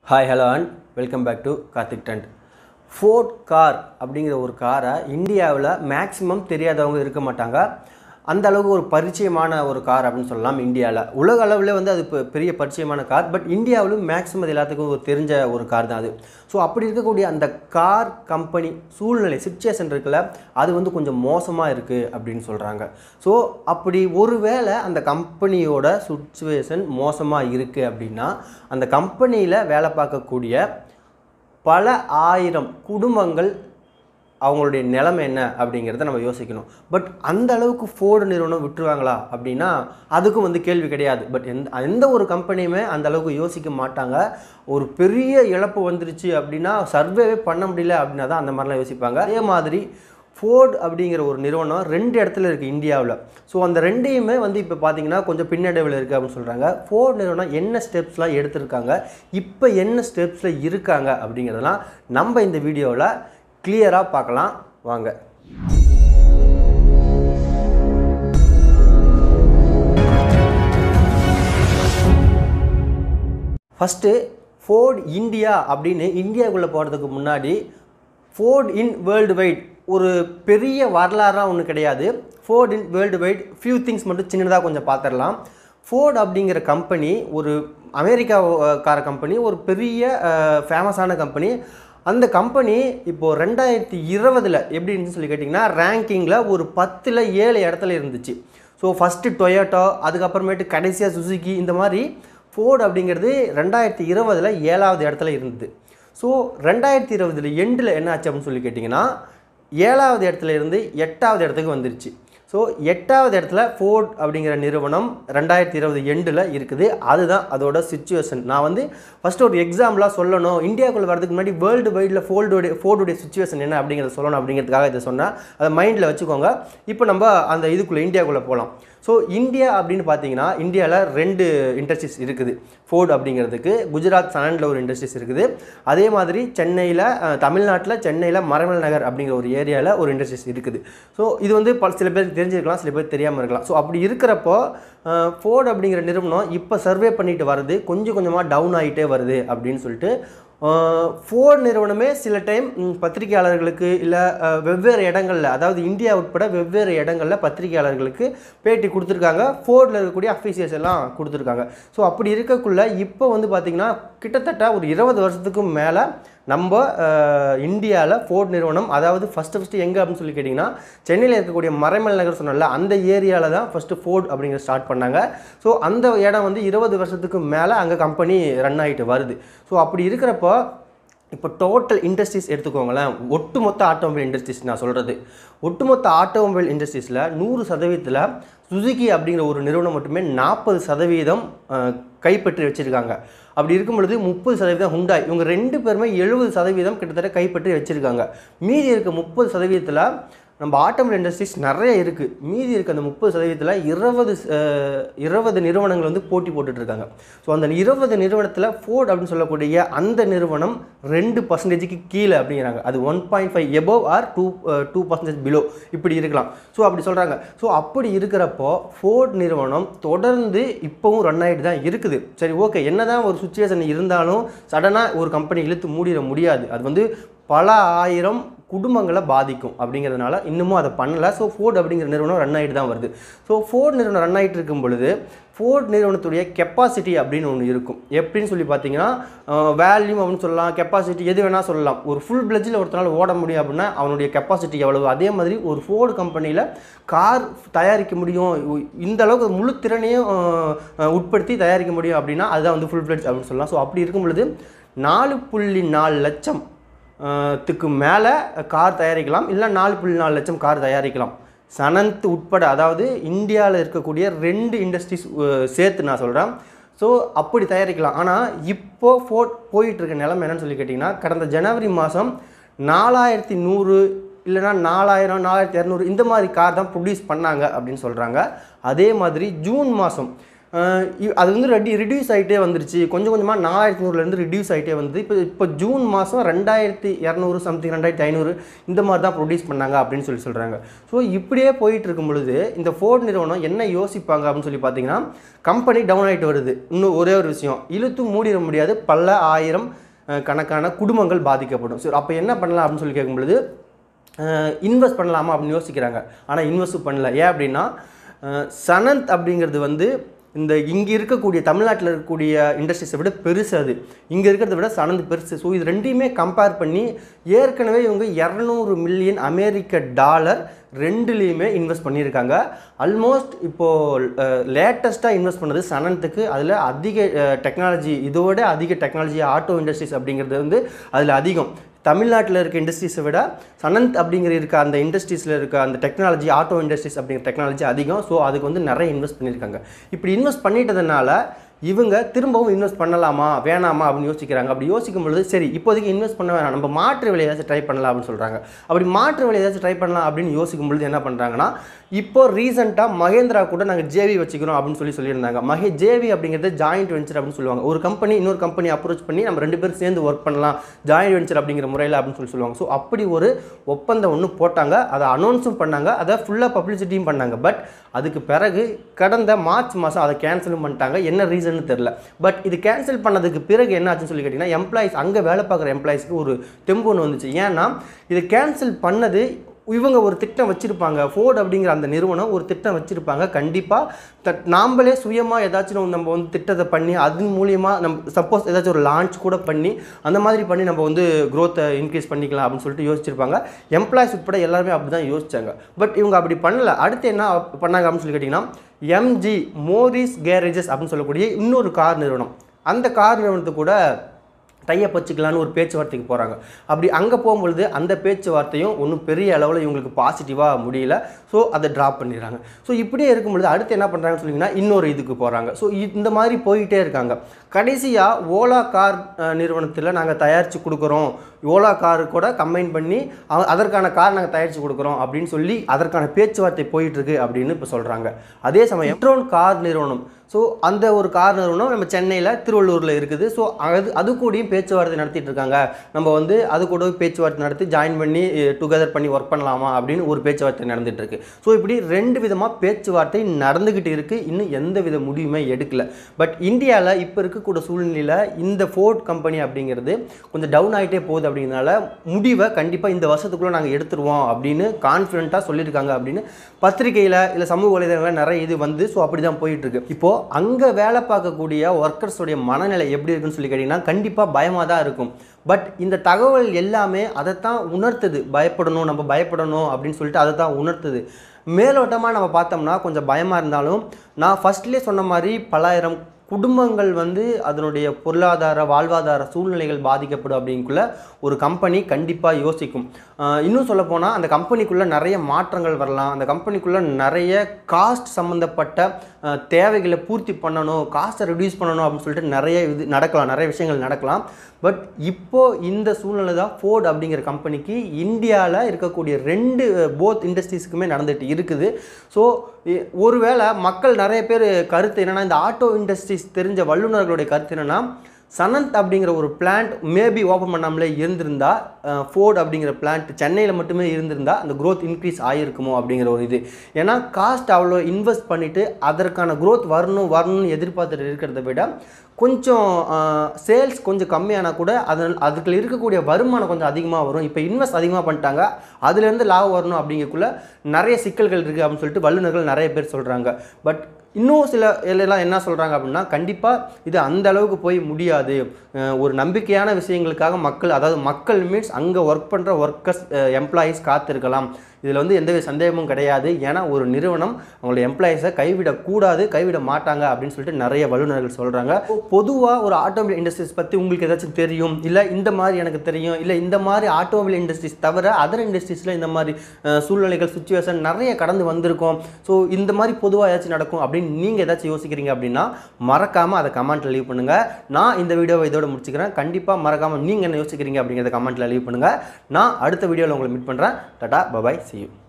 hi hello and welcome back to Karthik டண்ட் Ford car அப்படிங்கிற ஒரு காரை இந்தியாவில் மேக்ஸிமம் தெரியாதவங்க இருக்க மாட்டாங்க அந்த அளவுக்கு ஒரு பரிச்சயமான ஒரு கார் அப்படின்னு சொல்லலாம் இந்தியாவில் உலக அளவில் வந்து அது பெ- பெரிய பரிச்சயமான கார் பட் இந்தியாவிலும் மேக்ஸிமம் அது எல்லாத்துக்கும் ஒரு தெரிஞ்ச ஒரு கார் தான் அது ஸோ அப்படி இருக்கக்கூடிய அந்த கார் கம்பெனி சூழ்நிலை சுச்சுவேஷன் இருக்குல்ல அது வந்து கொஞ்சம் மோசமாக இருக்குது அப்படின்னு சொல்கிறாங்க ஸோ அப்படி ஒருவேளை அந்த கம்பெனியோட சுச்சுவேஷன் மோசமாக இருக்குது அப்படின்னா அந்த கம்பெனியில் வேலை பார்க்கக்கூடிய பல ஆயிரம் குடும்பங்கள் அவங்களுடைய நிலைமை என்ன அப்படிங்கிறத நம்ம யோசிக்கணும் பட் அந்த அளவுக்கு ஃபோர்டு நிறுவனம் விட்டுருவாங்களா அப்படின்னா அதுக்கும் வந்து கேள்வி கிடையாது பட் எந்த எந்த ஒரு கம்பெனியுமே அந்த அளவுக்கு யோசிக்க மாட்டாங்க ஒரு பெரிய இழப்பு வந்துருச்சு அப்படின்னா சர்வேவே பண்ண முடியல அப்படின்னா தான் அந்த மாதிரிலாம் யோசிப்பாங்க அதே மாதிரி ஃபோர்டு அப்படிங்கிற ஒரு நிறுவனம் ரெண்டு இடத்துல இருக்குது இந்தியாவில் ஸோ அந்த ரெண்டையுமே வந்து இப்போ பார்த்தீங்கன்னா கொஞ்சம் பின்னடைவில் இருக்குது அப்படின்னு சொல்கிறாங்க ஃபோர்டு நிறுவனம் என்ன ஸ்டெப்ஸ்லாம் எடுத்திருக்காங்க இப்போ என்ன ஸ்டெப்ஸில் இருக்காங்க அப்படிங்கிறதெல்லாம் நம்ம இந்த வீடியோவில் கிளியராக பார்க்கலாம் வாங்க ஃபஸ்ட்டு ஃபோர்ட் இந்தியா அப்படின்னு இந்தியாவுக்குள்ளே போகிறதுக்கு முன்னாடி ஃபோர்ட் இன் வேர்ல்டு வைட் ஒரு பெரிய வரலாறாக ஒன்றும் கிடையாது Ford in world wide few things மட்டும் சின்னதாக கொஞ்சம் பார்த்துடலாம் ஃபோர்ட் அப்படிங்கிற கம்பெனி ஒரு அமெரிக்கா அஹ், கார கம்பெனி ஒரு பெரிய ஃபேமஸான கம்பெனி அந்த கம்பெனி இப்போது ரெண்டாயிரத்தி இருபதில் எப்படி இருந்துச்சுன்னு சொல்லி கேட்டிங்கன்னா ரேங்கிங்கில் ஒரு பத்தில் ஏழு இடத்துல இருந்துச்சு ஸோ ஃபஸ்ட்டு டொயோட்டோ அதுக்கப்புறமேட்டு கடைசியாக சுசுகி இந்த மாதிரி ஃபோர்டு அப்படிங்கிறது ரெண்டாயிரத்தி இருபதில் ஏழாவது இடத்துல இருந்தது ஸோ ரெண்டாயிரத்தி இருபதில் எண்டில் என்ன ஆச்சு அப்படின்னு சொல்லி கேட்டிங்கன்னா ஏழாவது இடத்துல இருந்து எட்டாவது இடத்துக்கு வந்துருச்சு ஸோ எட்டாவது இடத்துல ஃபோர்ட் அப்படிங்கிற நிறுவனம் ரெண்டாயிரத்தி இருபது எண்டில் இருக்குது அதுதான் அதோட சுச்சுவேஷன் நான் வந்து ஃபஸ்ட்டு ஒரு எக்ஸாம்பிளாக சொல்லணும் இந்தியாவுக்குள்ள வரதுக்கு முன்னாடி வேர்ல்டு வைடில் ஃபோல்டோடைய ஃபோர்டுடைய சுச்சுவேஷன் என்ன அப்படிங்கிறத சொல்லணும் அப்படிங்கிறதுக்காக இதை சொன்னேன் அதை மைண்டில் வச்சுக்கோங்க இப்போ நம்ம அந்த இதுக்குள்ளே இந்தியாவுக்குள்ளே போகலாம் ஸோ இந்தியா அப்படின்னு பார்த்தீங்கன்னா இந்தியாவில் ரெண்டு இண்டஸ்ட்ரீஸ் இருக்குது ஃபோர்டு அப்படிங்கிறதுக்கு குஜராத் சனண்டில் ஒரு இண்டஸ்ட்ரீஸ் இருக்குது அதே மாதிரி சென்னையில் தமிழ்நாட்டில் சென்னையில் மரமல் நகர் அப்படிங்கிற ஒரு ஏரியாவில் ஒரு இண்டஸ்ட்ரீஸ் இருக்குது ஸோ இது வந்து பல சில பேருக்கு தெரிஞ்சிருக்கலாம் சில பேர் தெரியாமல் இருக்கலாம் ஸோ அப்படி இருக்கிறப்போ ஃபோர்டு அப்படிங்கிற நிறுவனம் இப்போ சர்வே பண்ணிட்டு வருது கொஞ்சம் கொஞ்சமாக டவுன் ஆகிட்டே வருது அப்படின்னு சொல்லிட்டு ஃபோர்ட் நிறுவனமே சில டைம் ம், பத்திரிகையாளர்களுக்கு இல்லை வெவ்வேறு இடங்களில் அதாவது இந்தியா உட்பட வெவ்வேறு இடங்களில் பத்திரிகையாளர்களுக்கு பேட்டி கொடுத்துருக்காங்க ஃபோர்டில் இருக்கக்கூடிய அஃபீஷியல்ஸ் எல்லாம் கொடுத்துருக்காங்க ஸோ அப்படி இருக்கக்குள்ள இப்போ வந்து பார்த்திங்கன்னா கிட்டத்தட்ட ஒரு இருபது வருஷத்துக்கு மேலே நம்ம இந்தியாவில் ஃபோர்ட் நிறுவனம் அதாவது ஃபஸ்ட்டு ஃபஸ்ட்டு எங்கே அப்படின்னு சொல்லி கேட்டிங்கன்னா சென்னையில் இருக்கக்கூடிய மறைமல் நகர் சொன்னல அந்த ஏரியாவில் தான் ஃபஸ்ட்டு ஃபோர்ட் அப்படிங்கிற ஸ்டார்ட் பண்ணாங்க ஸோ அந்த இடம் வந்து இருபது வருஷத்துக்கு மேலே அங்கே கம்பெனி ரன் ஆகிட்டு வருது ஸோ அப்படி இருக்கிறப்போ இப்போ டோட்டல் இண்டஸ்ட்ரீஸ் எடுத்துக்கோங்களேன் ஒட்டுமொத்த ஆட்டோமொபைல் இண்டஸ்ட்ரீஸ் நான் சொல்கிறது ஒட்டுமொத்த ஆட்டோமொபைல் இண்டஸ்ட்ரீஸில் நூறு சதவீதத்தில் சுசுகி அப்படிங்கிற ஒரு நிறுவனம் மட்டுமே நாற்பது சதவீதம் அஹ், கைப்பற்றி வச்சுருக்காங்க அப்படி இருக்கும் பொழுது முப்பது சதவீதம் ஹுண்டாய் இவங்க ரெண்டு பேருமே எழுபது சதவீதம் கிட்டத்தட்ட கைப்பற்றி வச்சுருக்காங்க மீதி இருக்க முப்பது சதவீதத்தில் நம்ம ஆட்டோமொபைல் இண்டஸ்ட்ரீஸ் நிறைய இருக்குது மீதி இருக்க அந்த முப்பது சதவீதத்தில் இருபது அஹ், இருபது நிறுவனங்கள் வந்து போட்டி போட்டுட்டு இருக்காங்க ஸோ அந்த இருபது நிறுவனத்தில் ஃபோர்ட் அப்படின்னு சொல்லக்கூடிய அந்த நிறுவனம் ரெண்டு பர்சன்டேஜுக்கு கீழே அப்படிங்கிறாங்க அது one point five above or two two percentage below இப்படி இருக்கலாம் ஸோ அப்படி சொல்கிறாங்க ஸோ அப்படி இருக்கிறப்போ ஃபோர்ட் நிறுவனம் தொடர்ந்து இப்போவும் ரன் ஆகிட்டு தான் இருக்குது சரி ஓகே என்னதான் ஒரு சுச்சுவேஷன் இருந்தாலும் சடனாக ஒரு கம்பெனி இழுத்து மூடிட முடியாது அது வந்து பல ஆயிரம் குடும்பங்களை பாதிக்கும் அப்படிங்கிறதுனால இன்னமும் அதை பண்ணல ஸோ ஃபோர்ட் அப்படிங்கிற நிறுவனம் ரன் ஆகிட்டு தான் வருது ஸோ ஃபோர்ட் நிறுவனம் ரன் ஆகிட்டு இருக்கும் பொழுது ஃபோர்ட் நிறுவனத்துடைய கெப்பாசிட்டி அப்படின்னு ஒன்று இருக்கும் எப்படின்னு சொல்லி பார்த்தீங்கன்னா வேல்யூம் அப்படின்னு சொல்லலாம் கெப்பாசிட்டி எது வேணால் சொல்லலாம் ஒரு ஃபுல் பிளஜில் ஒருத்தனால ஓட முடியும் அப்படின்னா அவனுடைய கெப்பாசிட்டி எவ்வளவு அதே மாதிரி ஒரு ஃபோர்டு கம்பெனியில் கார் தயாரிக்க முடியும் இந்த அளவுக்கு முழு திறனையும் அஹ், அஹ், உட்படுத்தி தயாரிக்க முடியும் அப்படின்னா அதுதான் வந்து ஃபுல் பிளட்ஜ் அப்படின்னு சொல்லலாம் ஸோ அப்படி இருக்கும் பொழுது நாலு புள்ளி நாலு லட்சம் அஹ், த்துக்கு மேலே கார் தயாரிக்கலாம் இல்லை நாலு புள்ளி நாலு லட்சம் கார் தயாரிக்கலாம் சனந்த் உட்பட அதாவது இந்தியாவில் இருக்கக்கூடிய ரெண்டு இண்டஸ்ட்ரீஸ் சேர்த்து நான் சொல்கிறேன் ஸோ அப்படி தயாரிக்கலாம் ஆனால் இப்போ ஃபோர்ட் போயிட்டு இருக்க நிலைமை என்னன்னு சொல்லி கேட்டிங்கன்னா கடந்த ஜனவரி மாதம் நாலாயிரத்தி நூறு இல்லைனா நாலாயிரம் நாலாயிரத்தி இரநூறு இந்த மாதிரி கார் தான் ப்ரொடியூஸ் பண்ணாங்க அப்படின்னு சொல்கிறாங்க அதே மாதிரி ஜூன் மாதம் அஹ் இ- அது வந்து ரெடி ரிடியூஸ் ஆகிட்டே வந்துருச்சு கொஞ்சம் கொஞ்சமாக நாலாயிரத்தி நூறுலேருந்து ரிடியூஸ் ஆகிட்டே வந்து இப்போ இப்போ ஜூன் மாதம் ரெண்டாயிரத்தி இரநூறு சம்திங் ரெண்டாயிரத்தி ஐநூறு இந்த மாதிரி தான் ப்ரொடியூஸ் பண்ணாங்க அப்படின்னு சொல்லி சொல்கிறாங்க ஸோ இப்படியே போயிட்டு இருக்கும் பொழுது இந்த ஃபோர்ட் நிறுவனம் என்ன யோசிப்பாங்க அப்படின்னு சொல்லி பார்த்தீங்கன்னா கம்பெனி டவுன் ஆகிட்டு வருது இன்னும் ஒரே ஒரு விஷயம் இழுத்து மூடிட முடியாது பல ஆயிரம் அஹ், கணக்கான குடும்பங்கள் பாதிக்கப்படும் ஸோ அப்போ என்ன பண்ணலாம் அப்படின்னு சொல்லி கேட்கும் பொழுது இன்வெஸ்ட் பண்ணலாமா அப்படின்னு யோசிக்கிறாங்க ஆனால் இன்வெஸ்ட் பண்ணல ஏன் அப்படின்னா அஹ், சனந்த் அப்படிங்கிறது வந்து இந்த இங்கே இருக்கக்கூடிய தமிழ்நாட்டில் இருக்கக்கூடிய இண்டஸ்ட்ரீஸை விட பெருசு அது இங்கே இருக்கிறத விட சனந்த் பெருசு ஸோ இது ரெண்டையுமே கம்பேர் பண்ணி ஏற்கனவே இவங்க இரநூறு மில்லியன் அமெரிக்க டாலர் ரெண்டுலேயுமே இன்வெஸ்ட் பண்ணியிருக்காங்க ஆல்மோஸ்ட் இப்போது லேட்டஸ்ட்டாக இன்வெஸ்ட் பண்ணது சனந்துக்கு அதில் அதிக டெக்னாலஜி இதோட அதிக டெக்னாலஜி ஆட்டோ இண்டஸ்ட்ரீஸ் அப்படிங்கிறது வந்து அதில் அதிகம் தமிழ்நாட்டில் இருக்க இண்டஸ்ட்ரீஸை விட சனந்த் அப்படிங்கிற இருக்க அந்த இண்டஸ்ட்ரீஸில் இருக்க அந்த டெக்னாலஜி ஆட்டோ இண்டஸ்ட்ரீஸ் அப்படிங்கிற டெக்னாலஜி அதிகம் ஸோ அதுக்கு வந்து நிறைய இன்வெஸ்ட் பண்ணியிருக்காங்க இப்படி இன்வெஸ்ட் பண்ணிட்டதுனால இவங்க திரும்பவும் இன்வெஸ்ட் பண்ணலாமா வேணாமா அப்படின்னு யோசிக்கிறாங்க அப்படி யோசிக்கும் பொழுது சரி இப்போதைக்கு இன்வெஸ்ட் பண்ண வேணாம் நம்ம மாற்று விலை ஏதாச்சும் ட்ரை பண்ணலாம் அப்படின்னு சொல்கிறாங்க அப்படி மாற்று விலை ஏதாச்சும் ட்ரை பண்ணலாம் அப்படின்னு யோசிக்கும் பொழுது என்ன பண்ணுறாங்கன்னா இப்போ ரீசெண்டாக மகேந்திரா கூட நாங்கள் ஜேவி வச்சுக்கிறோம் அப்படின்னு சொல்லி சொல்லியிருந்தாங்க மகே ஜேவி அப்படிங்கிறது ஜாயிண்ட் வெஞ்சர் அப்படின்னு சொல்லுவாங்க ஒரு கம்பெனி இன்னொரு கம்பெனி அப்ரோச் பண்ணி நம்ம ரெண்டு பேரும் சேர்ந்து ஒர்க் பண்ணலாம் ஜாயிண்ட் வெஞ்சர் அப்படிங்கிற முறையில் அப்படின்னு சொல்லி சொல்லுவாங்க ஸோ அப்படி ஒரு ஒப்பந்தம் ஒன்று போட்டாங்க அதை அனௌன்ஸும் பண்ணாங்க அதை ஃபுல்லாக பப்ளிசிட்டியும் பண்ணாங்க பட் அதுக்கு பிறகு கடந்த மார்ச் மாதம் அதை கேன்சலும் பண்ணிட்டாங்க என்ன ரீசன்னு தெரில பட் இது கேன்சல் பண்ணதுக்கு பிறகு என்ன ஆச்சுன்னு சொல்லி கேட்டிங்கன்னா எம்ப்ளாயிஸ் அங்கே வேலை பார்க்குற எம்ப்ளாயிஸ்க்கு ஒரு தெம்பு ஒன்று வந்துச்சு ஏன்னா இது கேன்சல் பண்ணது இவங்க ஒரு திட்டம் வச்சுருப்பாங்க ஃபோர்ட் அப்படிங்கிற அந்த நிறுவனம் ஒரு திட்டம் வச்சுருப்பாங்க கண்டிப்பாக தட் நாம்பளே சுயமாக ஏதாச்சும் நம்ம வந்து திட்டத்தை பண்ணி அதன் மூலியமாக நம்ம சப்போஸ் ஏதாச்சும் ஒரு லான்ச் கூட பண்ணி அந்த மாதிரி பண்ணி நம்ம வந்து க்ரோத்தை இன்க்ரீஸ் பண்ணிக்கலாம் அப்படின்னு சொல்லிட்டு யோசிச்சிருப்பாங்க எம்ப்ளாயிஸ் உட்பட எல்லாருமே அப்படி தான் யோசிச்சாங்க பட் இவங்க அப்படி பண்ணல அடுத்து என்ன பண்ணாங்க அப்படின்னு சொல்லி கேட்டிங்கன்னா எம்ஜி மோரிஸ் கேரேஜஸ் அப்படின்னு சொல்லக்கூடிய இன்னொரு கார் நிறுவனம் அந்த கார் நிறுவனத்துக்கு கூட டையப் வச்சுக்கலான்னு ஒரு பேச்சுவார்த்தைக்கு போகிறாங்க அப்படி அங்கே போகும்பொழுது அந்த பேச்சுவார்த்தையும் ஒன்றும் பெரிய அளவில் இவங்களுக்கு பாசிட்டிவாக முடியல ஸோ அதை ட்ராப் பண்ணிடுறாங்க ஸோ இப்படியே இருக்கும்பொழுது அடுத்து என்ன பண்ணுறாங்கன்னு சொன்னீங்கன்னா இன்னொரு இதுக்கு போகிறாங்க ஸோ இந்த மாதிரி போயிட்டே இருக்காங்க கடைசியாக ஓலா கார் நிறுவனத்தில் நாங்கள் தயாரித்து கொடுக்குறோம் ஓலா கார் கூட கம்பைன் பண்ணி அ- அதற்கான கார் நாங்கள் தயாரித்து கொடுக்குறோம் அப்படின்னு சொல்லி அதற்கான பேச்சுவார்த்தை போயிட்டுருக்கு அப்படின்னு இப்போ சொல்கிறாங்க அதே சமயம் ட்ரோன் கார் நிறுவனம் ஸோ அந்த ஒரு கார் நிறுவனம் நம்ம சென்னையில் திருவள்ளூரில் இருக்குது ஸோ அது அது கூடயும் பேச்சுவார்த்தை நடத்திட்டு இருக்காங்க நம்ம வந்து அது கூட பேச்சுவார்த்தை நடத்தி ஜாயின் பண்ணி டுகெதர் பண்ணி ஒர்க் பண்ணலாமா அப்படின்னு ஒரு பேச்சுவார்த்தை நடந்துட்டு இருக்கு ஸோ இப்படி ரெண்டு விதமாக பேச்சுவார்த்தை நடந்துக்கிட்டு இருக்கு இன்னும் எந்த வித முடிவுமே எடுக்கல பட் இந்தியாவில் இப்போ இருக்கக்கூடிய சூழ்நிலையில் இந்த ஃபோர்ட் கம்பெனி அப்படிங்கிறது கொஞ்சம் டவுன் ஆகிட்டே போகுது அப்படிங்கிறனால முடிவை கண்டிப்பாக இந்த வருஷத்துக்குள்ளே நாங்கள் எடுத்துருவோம் அப்படின்னு கான்ஃபிடென்ட்டாக சொல்லியிருக்காங்க அப்படின்னு பத்திரிகையில் இல்லை சமூக வலைதளங்களில் நிறைய இது வந்து ஸோ அப்படி தான் போயிட்டு இருக்கு இப்போது அங்கே வேலை பார்க்கக்கூடிய ஒர்க்கர்ஸோடைய மனநிலை எப்படி இருக்குன்னு சொல்லி கேட்டிங்கன்னா கண்டிப்பாக பயமாக தான் இருக்கும் பட் இந்த தகவல் எல்லாமே அதைத்தான் உணர்த்துது பயப்படணும் நம்ம பயப்படணும் அப்படின்னு சொல்லிட்டு அதை தான் உணர்த்துது மேலோட்டமாக நம்ம பார்த்தோம்னா கொஞ்சம் பயமாக இருந்தாலும் நான் ஃபர்ஸ்ட்லேயே சொன்ன மாதிரி பலாயிரம் குடும்பங்கள் வந்து அதனுடைய பொருளாதார வாழ்வாதார சூழ்நிலைகள் பாதிக்கப்படும் அப்படிங்குள்ள ஒரு கம்பெனி கண்டிப்பாக யோசிக்கும் ஆஹ் இன்னும் சொல்லப்போனால் அந்த கம்பெனிக்குள்ளே நிறைய மாற்றங்கள் வரலாம் அந்த கம்பெனிக்குள்ளே நிறைய காஸ்ட் சம்மந்தப்பட்ட ஆஹ் தேவைகளை பூர்த்தி பண்ணணும் காஸ்ட்டை ரெடியூஸ் பண்ணணும் அப்படின்னு சொல்லிட்டு நிறைய இது நடக்கலாம் நிறைய விஷயங்கள் நடக்கலாம் பட் இப்போ இந்த சூழ்நிலை தான் ஃபோர்ட் அப்படிங்கிற கம்பெனிக்கு இந்தியாவில் இருக்கக்கூடிய ரெண்டு போத் இண்டஸ்ட்ரீஸுக்குமே நடந்துட்டு இருக்குது ஸோ ஒருவேளை மக்கள் நிறைய பேர் கருத்து என்னென்னா இந்த ஆட்டோ இண்டஸ்ட்ரீஸ் தெரிஞ்ச வல்லுநர்களுடைய கருத்து என்னென்னா சனந்த் அப்படிங்கிற ஒரு பிளான்ட் மேபி ஓப்பன் பண்ணாமலே இருந்திருந்தா ஃபோர்ட் அப்படிங்கிற பிளான்ட் சென்னையில் மட்டுமே இருந்திருந்தா அந்த growth இன்க்ரீஸ் ஆகிருக்குமோ அப்படிங்கிற ஒரு இது ஏன்னா காஸ்ட் அவ்வளோ இன்வெஸ்ட் பண்ணிவிட்டு அதற்கான growth வரணும் வரணும்னு எதிர்பார்த்துட்டு இருக்கிறத விட கொஞ்சம் சேல்ஸ் கொஞ்சம் கம்மியானா கூட அதன் அதுக்குள்ள இருக்கக்கூடிய வருமானம் கொஞ்சம் அதிகமாக வரும் இப்போ இன்வெஸ்ட் அதிகமாக பண்ணிட்டாங்க அதுலேருந்து லாபம் வரணும் அப்படிங்கக்குள்ள நிறைய சிக்கல்கள் இருக்குது அப்படின்னு சொல்லிட்டு வல்லுநர்கள் நிறைய பேர் சொல்கிறாங்க பட் இன்னும் சில எல்லாம் என்ன சொல்கிறாங்க அப்படின்னா கண்டிப்பாக இது அந்த அளவுக்கு போய் முடியாது அஹ் ஒரு நம்பிக்கையான விஷயங்களுக்காக மக்கள் அதாவது மக்கள் மீன்ஸ் அங்கே ஒர்க் பண்ணுற ஒர்க்கர்ஸ் எம்ப்ளாயீஸ் காத்திருக்கலாம் இதில் வந்து எந்தவித சந்தேகமும் கிடையாது ஏன்னா ஒரு நிறுவனம் அவங்களோட எம்ப்ளாயீஸை கைவிடக்கூடாது கைவிட மாட்டாங்க அப்படின்னு சொல்லிட்டு நிறைய வல்லுநர்கள் சொல்கிறாங்க பொதுவாக ஒரு ஆட்டோமொபைல் இண்டஸ்ட்ரீஸ் பற்றி உங்களுக்கு ஏதாச்சும் தெரியும் இல்லை இந்த மாதிரி எனக்கு தெரியும் இல்லை இந்த மாதிரி ஆட்டோமொபைல் இண்டஸ்ட்ரீஸ் தவிர அதர் இண்டஸ்ட்ரீஸில் இந்த மாதிரி அஹ், சூழ்நிலைகள் சுச்சுவேஷன் நிறைய கடந்து வந்திருக்கோம் ஸோ இந்த மாதிரி பொதுவாக ஏதாச்சும் நடக்கும் அப்படின்னு நீங்கள் ஏதாச்சும் யோசிக்கிறீங்க அப்படின்னா மறக்காமல் அதை கமெண்ட்டில் லீவ் பண்ணுங்கள் நான் இந்த வீடியோவை இதோட முடிச்சுக்கிறேன் கண்டிப்பாக மறக்காமல் நீங்கள் என்ன யோசிக்கிறீங்க அப்படிங்கிறத கமெண்ட்டில் லீவ் பண்ணுங்கள் நான் அடுத்த வீடியோவில் உங்களை மீட் பண்ணுறேன் டாடா பபாய் see you